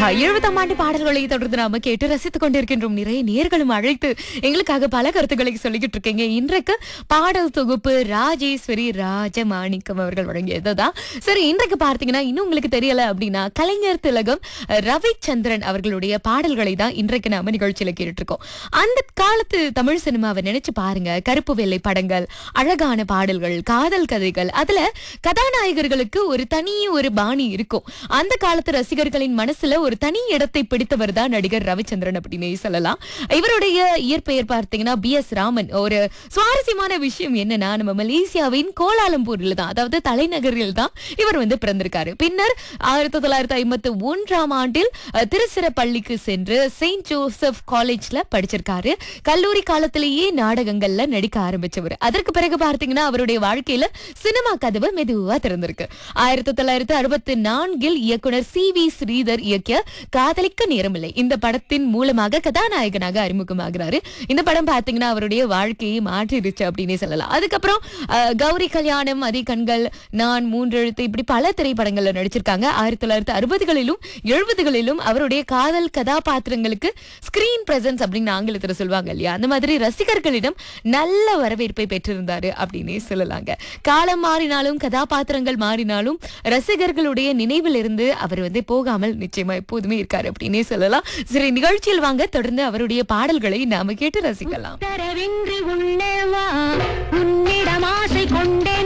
ஆஹா எழுபதாம் ஆண்டு பாடல்களை தொடர்ந்து நாம கேட்டு ரசித்துக் கொண்டிருக்கின்றோம் நிறைய நேர்களும் அழைத்து எங்களுக்காக பல கருத்துக்களை சொல்லிக்கிட்டு இருக்கீங்க இன்றைக்கு பாடல் தொகுப்பு ராஜேஸ்வரி ராஜமாணிக்கம் அவர்கள் வழங்கியதுதான் சரி இன்றைக்கு பார்த்தீங்கன்னா இன்னும் உங்களுக்கு தெரியல அப்படின்னா கலைஞர் திலகம் ரவிச்சந்திரன் அவர்களுடைய பாடல்களை தான் இன்றைக்கு நாம நிகழ்ச்சியில கேட்டுட்டு இருக்கோம் அந்த காலத்து தமிழ் சினிமாவை நினைச்சு பாருங்க கருப்பு வெள்ளை படங்கள் அழகான பாடல்கள் காதல் கதைகள் அதுல கதாநாயகர்களுக்கு ஒரு தனி ஒரு பாணி இருக்கும் அந்த காலத்து ரசிகர்களின் மனசுல ஒரு தனி இடத்தை பிடித்தவர் தான் நடிகர் ரவிச்சந்திரன் அப்படின்னு சொல்லலாம் இவருடைய இயற்பெயர் பார்த்தீங்கன்னா பி எஸ் ராமன் ஒரு சுவாரஸ்யமான விஷயம் என்னன்னா நம்ம மலேசியாவின் கோலாலம்பூர்ல தான் அதாவது தலைநகரில் தான் இவர் வந்து பிறந்திருக்காரு பின்னர் ஆயிரத்தி தொள்ளாயிரத்தி ஐம்பத்தி ஒன்றாம் ஆண்டில் அஹ், திருச்சிராப்பள்ளிக்கு சென்று செயின்ட் ஜோசப் காலேஜ்ல படிச்சிருக்காரு கல்லூரி காலத்திலேயே நாடகங்கள்ல நடிக்க ஆரம்பிச்சவர் அதற்கு பிறகு பார்த்தீங்கன்னா அவருடைய வாழ்க்கையில சினிமா கதவு மெதுவா திறந்திருக்கு ஆயிரத்தி தொள்ளாயிரத்தி அறுபத்தி நான்கில் இயக்குனர் சி வி ஸ்ரீதர் இயக்கிய காதலிக்க நேரமில்லை இந்த படத்தின் மூலமாக கதாநாயகனாக அறிமுகமாகிறாரு இந்த படம் பாத்தீங்கன்னா அவருடைய வாழ்க்கையை மாற்றிருச்சு அப்படின்னே சொல்லலாம் அதுக்கப்புறம் அஹ், கௌரி கல்யாணம் அதே கண்கள் நான் மூன்றெழுத்து இப்படி பல திரைப்படங்கள்ல நடிச்சிருக்காங்க ஆயிரத்தி தொள்ளாயிரத்தி அறுபதுகளிலும் எழுபதுகளிலும் அவருடைய காதல் கதாபாத்திரங்களுக்கு ஸ்கிரீன் பிரசன்ஸ் அப்படின்னு ஆங்கிலத்தில் சொல்லுவாங்க இல்லையா அந்த மாதிரி ரசிகர்களிடம் நல்ல வரவேற்பை பெற்றிருந்தாரு அப்படின்னே சொல்லலாங்க காலம் மாறினாலும் கதாபாத்திரங்கள் மாறினாலும் ரசிகர்களுடைய நினைவில் இருந்து அவர் வந்து போகாமல் நிச்சயமா எப்போதுமே இருக்காரு அப்படின்னே சொல்லலாம் சரி நிகழ்ச்சியில் வாங்க தொடர்ந்து அவருடைய பாடல்களை நாம கேட்டு ரசிக்கலாம் உத்தரவின்றி உள்ளே வா உன்னிடம் ஆசை கொண்டேன்